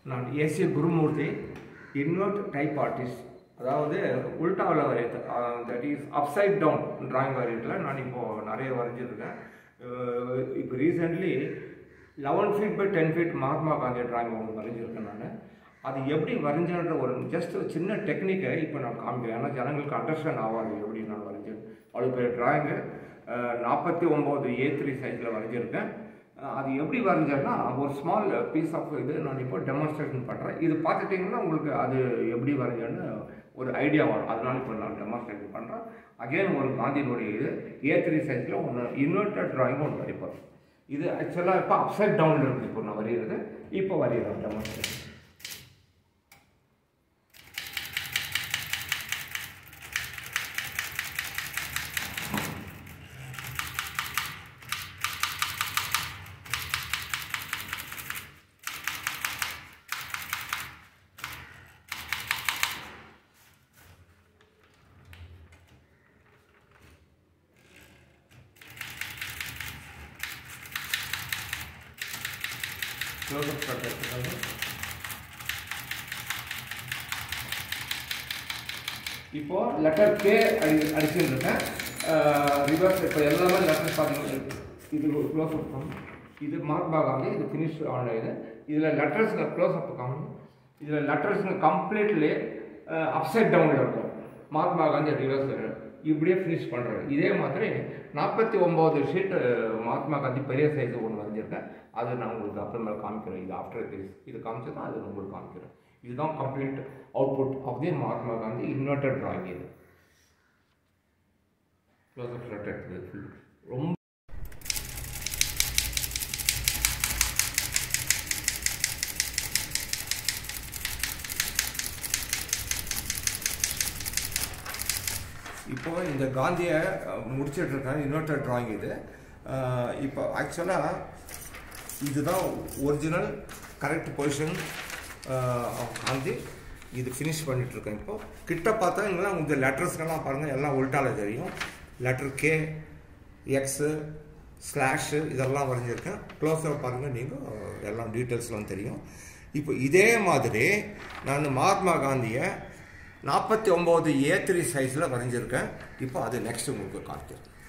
நான் AC Gurumurthy invert type artist அதாவது உல்டாவில் வரையுது that is upside down drawing வரையறதுல நான் இப்போது நிறைய வரைஞ்சிருக்கேன் அஹ் இப்போ recently eleven feet by ten feet Mahatma Gandhi drawing ஒன்று வரைஞ்சிருக்கேன் நான் அது எப்படி வரைஞ்சேன்ற ஒரு ஜஸ்ட் ஒரு சின்ன டெக்னிக்கை இப்போ நான் காமிக்கிறேன் ஏன்னா ஜனங்களுக்கு அண்டர்ஸ்டாண்ட் ஆகாது எப்படி நான் வரைஞ்சேன் அவ்வளோ பெரிய டிராயிங்கு நாற்பத்தி ஒம்பது ஏ த்ரீ சைஸில் வரைஞ்சிருக்கேன் அஹ் அது எப்படி வரைஞ்சேன்னா ஒரு ஸ்மால் பீஸ் ஆஃப் இது நான் இப்போ டெமான்ஸ்ட்ரேஷன் பண்ணுறேன் இது பார்த்துட்டிங்கன்னா உங்களுக்கு அது எப்படி வரைஞ்சேன்னு ஒரு ஐடியா வரும் அதனால இப்போ நான் டெமான்ஸ்ட்ரேஷன் பண்ணுறேன் அகைன் ஒரு காந்தியினுடைய இது ஏ த்ரீ சைஸில் ஒன்று இன்வெர்டட் டிராயிங் ஒன்று வரைப்போம் இது ஆக்சுவலாக இப்போ அப்சைட் டவுனில் இருக்குது இப்போ நான் வரைகிறது இப்போ வரைகிறேன் டெமான்ஸ்ட்ரேஷன் க்ளோஸ்அப் ஷாட் எடுத்துக்காங்க இப்போ லெட்டர் கே அடி அடிச்சுருக்கேன் ரிவர்ஸ் இப்போ எல்லாமே லெட்டர் பார்த்தீங்கன்னா இது க்ளோஸ் அப் காணும் இது மகாத்மா காந்தி இது ஃபினிஷ் ஆன இது இதில் லெட்டர்ஸுங்க க்ளோஸ் அப் காணும் இதில் லெட்டர்ஸுங்க கம்ப்ளீட்லி அப்சைட் டவுனில் இருக்கும் மகாத்மா காந்தி ரிவர்ஸ் இப்படியே ஃபினிஷ் பண்ணுறாரு இதே மாதிரி நாற்பத்தி ஒம்பது ஷீட் மகாத்மா காந்தி பெரிய சைஸ் ஒன்று வரைஞ்சிருக்கேன் அது நான் உங்களுக்கு அப்புறமேல காமிக்கிறேன் இது ஆஃப்டர் திஸ் இது காமிச்சு தான் அது உங்களுக்கு காமிக்கிறேன் இதுதான் complete output of the Mahatma Gandhi inverted drawing இது க்ளோஸ் அப் ஷாட் எடுத்தது ரொம்ப இப்போ இந்த காந்தியை அஹ், முடிச்சிட்டு இருக்கேன் இன்வெர்டட் டிராயிங் இது அஹ், இப்போ ஆக்சுவலாக இதுதான் original correct position of Gandhi இது ஃபினிஷ் பண்ணிட்டு இருக்கேன் இப்போ கிட்ட பார்த்தா இங்கெல்லாம் இந்த லெட்டர்ஸ்க்கெல்லாம் பாருங்கள் எல்லாம் உல்டால தெரியும் லெட்டர் கே எக்ஸு ஸ்லாஷு இதெல்லாம் வரைஞ்சிருக்கேன் க்ளோஸாக பாருங்கள் நீங்கள் எல்லாம் டீட்டெயில்ஸ்லாம் தெரியும் இப்போ இதே மாதிரி நான் மகாத்மா காந்தியை நாற்பத்தி ஒம்பது ஏ த்ரீ சைஸில் வரைஞ்சிருக்கேன் இப்போ அது நெக்ஸ்ட் உங்களுக்கு காமிக்கிறேன்